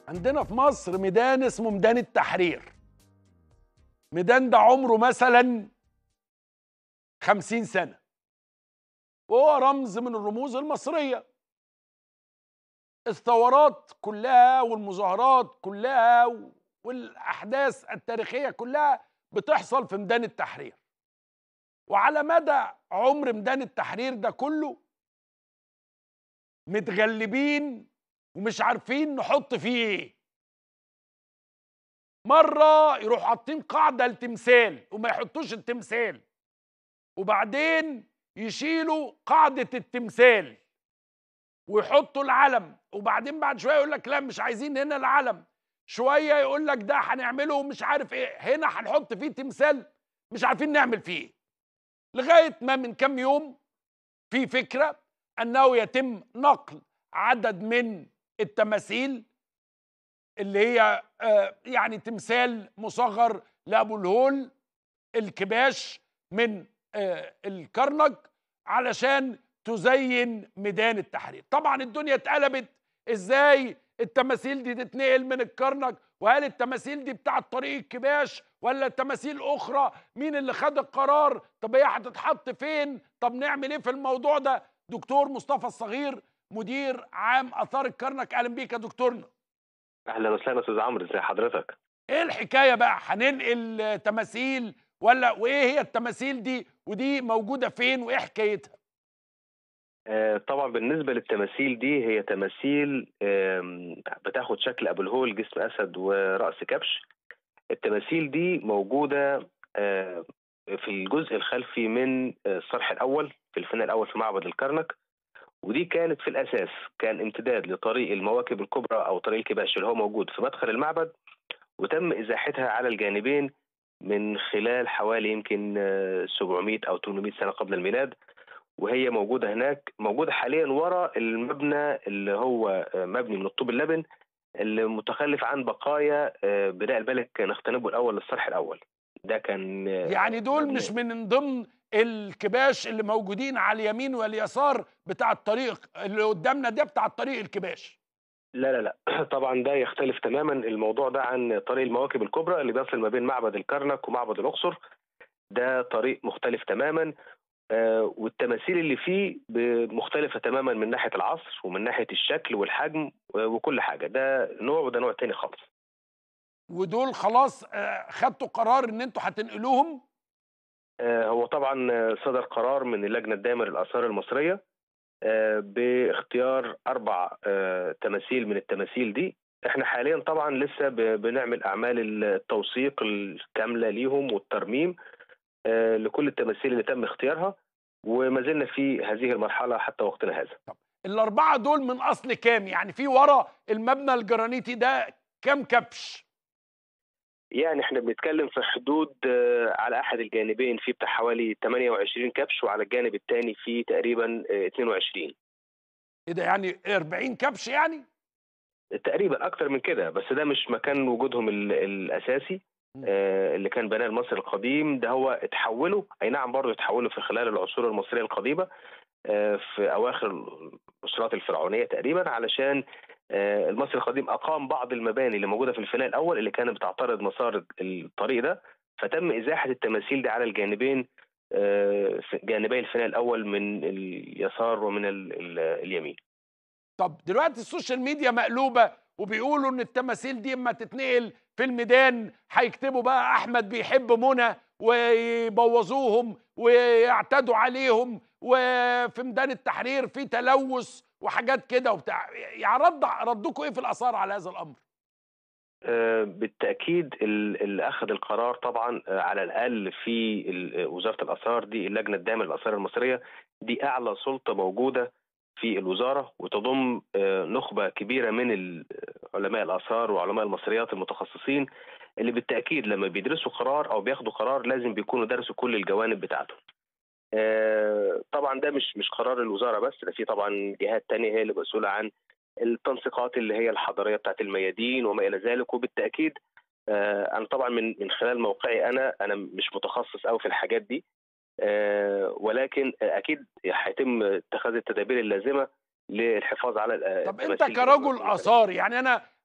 عندنا في مصر ميدان اسمه ميدان التحرير ميدان ده عمره مثلا خمسين سنة وهو رمز من الرموز المصرية الثورات كلها والمظاهرات كلها والأحداث التاريخية كلها بتحصل في ميدان التحرير وعلى مدى عمر ميدان التحرير ده كله متغلبين ومش عارفين نحط فيه ايه مره يروحوا حاطين قاعده لتمثال وما يحطوش التمثال وبعدين يشيلوا قاعده التمثال ويحطوا العلم وبعدين بعد شويه يقول لك لا مش عايزين هنا العلم شويه يقول لك ده هنعمله مش عارف ايه هنا هنحط فيه تمثال مش عارفين نعمل فيه ايه لغايه ما من كام يوم في فكره انه يتم نقل عدد من التماثيل اللي هي آه، يعني تمثال مصغر لابو الهول الكباش من آه، الكرنك علشان تزين ميدان التحرير طبعا الدنيا اتقلبت ازاي التماثيل دي تتنقل من الكرنك وهل التماثيل دي بتاعت طريق الكباش ولا تماثيل اخرى مين اللي خد القرار طب هي هتتحط فين طب نعمل ايه في الموضوع ده دكتور مصطفى الصغير مدير عام اثار الكرنك اهلا بيك يا دكتورنا اهلا وسهلا استاذ عمرو ازي حضرتك ايه الحكايه بقى هننقل تماثيل ولا وايه هي التماثيل دي ودي موجوده فين وايه حكايتها آه طبعا بالنسبه للتماثيل دي هي تماثيل آم، بتاخد شكل ابو الهول جسم اسد وراس كبش التماثيل دي موجوده آه، في الجزء الخلفي من آه، الصرح الاول في الفناء الاول في معبد الكرنك ودي كانت في الاساس كان امتداد لطريق المواكب الكبرى او طريق الكباش اللي هو موجود في مدخل المعبد وتم ازاحتها على الجانبين من خلال حوالي يمكن آه، 700 او 800 سنه قبل الميلاد وهي موجوده هناك موجوده حاليا ورا المبنى اللي هو آه، مبني من الطوب اللبن اللي متخلف عن بقايا آه، بناء الملك نختنبو الاول للصرح الاول ده كان آه، يعني دول مبني- مش من ضمن الكباش اللي موجودين على اليمين واليسار بتاع الطريق اللي قدامنا ده بتاع الطريق الكباش لا لا لا طبعا ده يختلف تماما الموضوع ده عن طريق المواكب الكبرى اللي بيصل ما بين معبد الكرنك ومعبد الاقصر ده طريق مختلف تماما آه، والتماثيل اللي فيه ب- مختلفة تماما من ناحية العصر ومن ناحية الشكل والحجم و- وكل حاجة ده نوع وده نوع تاني خالص ودول خلاص آه، خدتوا قرار ان انتوا هتنقلوهم آه، هو طبعا آه، صدر قرار من اللجنة الدائمة للآثار المصرية آه، باختيار أربع آه، تماثيل من التماثيل دي احنا حاليا طبعا لسه ب- بنعمل أعمال التوثيق الكاملة ليهم والترميم آه، لكل التماثيل اللي تم اختيارها وما زلنا في هذه المرحلة حتى وقتنا هذا الاربعه دول من اصل كام يعني في ورا المبنى الجرانيتي ده كام كبش يعني احنا بنتكلم في حدود آه، على احد الجانبين في بتاع حوالي 28 كبش وعلى الجانب الثاني في تقريبا آه، 22 ايه ده يعني 40 كبش يعني تقريبا اكتر من كده بس ده مش مكان وجودهم ال- الاساسي آه، اللي كان بناه المصري القديم ده هو اتحولوا اي نعم برضه اتحولوا في خلال العصور المصريه القديمه آه، في اواخر الاسرات الفرعونيه تقريبا علشان آه، المصري القديم اقام بعض المباني اللي موجوده في الفناء الاول اللي كانت بتعترض مسار الطريق ده فتم ازاحه التماثيل دي على الجانبين آه، في جانبي الفناء الاول من اليسار ومن ال- ال- اليمين طب دلوقتي السوشيال ميديا مقلوبه وبيقولوا ان التماثيل دي اما تتنقل في الميدان هيكتبوا بقى احمد بيحب منى ويبوظوهم ويعتدوا عليهم وفي ميدان التحرير في تلوث وحاجات كده وبتاع يعني رد ردكم ايه في الاثار على هذا الامر آه، بالتاكيد ال- اللي اخذ القرار طبعا آه، على الاقل في ال- وزاره الاثار دي اللجنه الدائمه للاثار المصريه دي اعلى سلطه موجوده في الوزاره وتضم آه، نخبه كبيره من ال- علماء الاثار وعلماء المصريات المتخصصين اللي بالتاكيد لما بيدرسوا قرار او بياخدوا قرار لازم بيكونوا درسوا كل الجوانب بتاعته. آه، طبعا ده مش مش قرار الوزاره بس ده في طبعا جهات تانية هي اللي مسؤوله عن التنسيقات اللي هي الحضاريه بتاعت الميادين وما الى ذلك وبالتاكيد آه، انا طبعا من من خلال موقعي انا انا مش متخصص قوي في الحاجات دي آه، ولكن اكيد هيتم اتخاذ التدابير اللازمه للحفاظ على ال- طب انت التماثيل دي كرجل والمكان. اثار يعني انا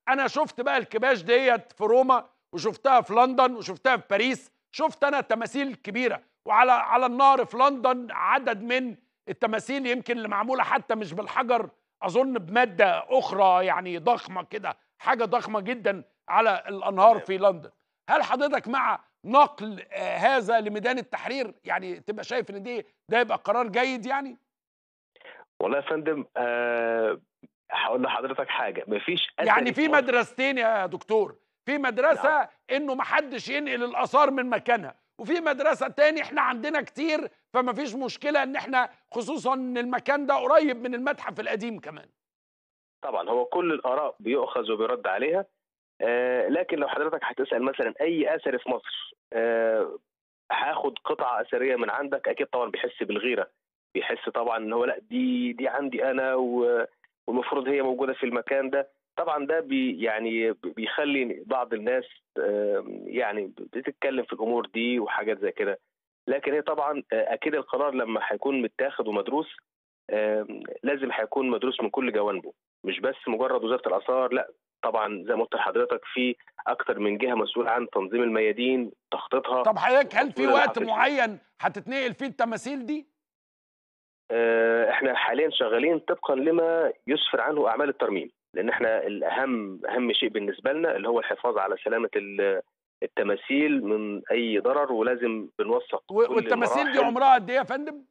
انا شفت بقى الكباش ديت في روما وشفتها في لندن وشفتها في باريس شفت انا تماثيل كبيره وعلى على النار في لندن عدد من التماثيل يمكن اللي معموله حتى مش بالحجر اظن بماده اخرى يعني ضخمه كده حاجه ضخمه جدا على الانهار تمام. في لندن هل حضرتك مع نقل آه، هذا لميدان التحرير يعني تبقى شايف ان دي ده يبقى قرار جيد يعني والله يا فندم آه هقول لحضرتك حاجه مفيش أثر يعني في مصر- مدرستين يا دكتور في مدرسه انه ما حدش ينقل الاثار من مكانها وفي مدرسه تاني احنا عندنا كتير فما فيش مشكله ان احنا خصوصا ان المكان ده قريب من المتحف القديم كمان طبعا هو كل الاراء بيؤخذ وبيرد عليها آه لكن لو حضرتك هتسال مثلا اي اثر في مصر آه هاخد قطعه اثريه من عندك اكيد طبعا بيحس بالغيره بيحس طبعا ان هو لا دي دي عندي انا و- والمفروض هي موجوده في المكان ده طبعا ده بي يعني بيخلي بعض الناس آه يعني بتتكلم في الامور دي وحاجات زي كده لكن هي طبعا آه، اكيد القرار لما هيكون متاخد ومدروس آه، لازم هيكون مدروس من كل جوانبه مش بس مجرد وزاره الاثار لا طبعا زي ما قلت لحضرتك في اكتر من جهه مسؤوله عن تنظيم الميادين تخطيطها طب حضرتك هل في وتطوير وقت العقل. معين هتتنقل فيه التماثيل دي آه، احنا حاليا شغالين طبقا لما يسفر عنه اعمال الترميم لان احنا الاهم اهم شيء بالنسبه لنا اللي هو الحفاظ على سلامه ال- التماثيل من اي ضرر ولازم بنوثق و- كل والتماثيل دي المراحل. عمرها قد ايه يا فندم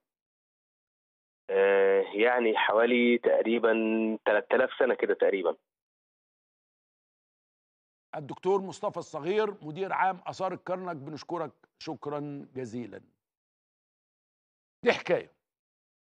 آه، يعني حوالي تقريبا 3000 سنه كده تقريبا الدكتور مصطفى الصغير مدير عام اثار الكرنك بنشكرك شكرا جزيلا دي حكايه